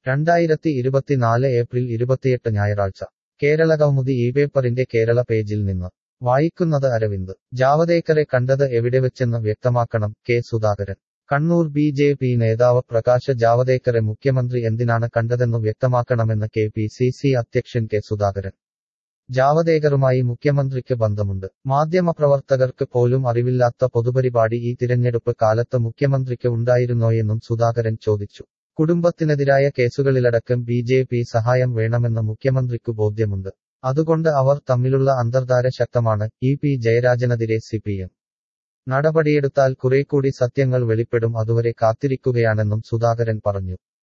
രണ്ടായിരത്തി ഇരുപത്തിനാല് ഏപ്രിൽ ഇരുപത്തിയെട്ട് ഞായറാഴ്ച കേരള കൗമുദി ഈ പേപ്പറിന്റെ കേരള പേജിൽ നിന്ന് വായിക്കുന്നത് അരവിന്ദ് ജാവദേക്കറെ കണ്ടത് എവിടെ വെച്ചെന്ന് വ്യക്തമാക്കണം K Sudhakaran Kannur B J P നേതാവ് പ്രകാശ് ജാവദേക്കറെ മുഖ്യമന്ത്രി എന്തിനാണ് കണ്ടതെന്നു വ്യക്തമാക്കണമെന്ന് കെ പി സി സി അധ്യക്ഷൻ കെ സുധാകരൻ ജാവദേക്കറുമായി മുഖ്യമന്ത്രിക്ക് ബന്ധമുണ്ട് മാധ്യമപ്രവർത്തകർക്ക് പോലും അറിവില്ലാത്ത പൊതുപരിപാടി ഈ തിരഞ്ഞെടുപ്പ് കാലത്ത് മുഖ്യമന്ത്രിക്ക് ഉണ്ടായിരുന്നോയെന്നും സുധാകരൻ ചോദിച്ചു കുടുംബത്തിനെതിരായ കേസുകളിലടക്കം ബി ജെ പി സഹായം വേണമെന്ന് മുഖ്യമന്ത്രിക്കു ബോധ്യമുണ്ട് അതുകൊണ്ട് അവർ തമ്മിലുള്ള അന്തർധാര ശക്തമാണ് ഇ പി ജയരാജനെതിരെ സിപിഎം നടപടിയെടുത്താൽ കുറേക്കൂടി സത്യങ്ങൾ വെളിപ്പെടും അതുവരെ കാത്തിരിക്കുകയാണെന്നും സുധാകരൻ പറഞ്ഞു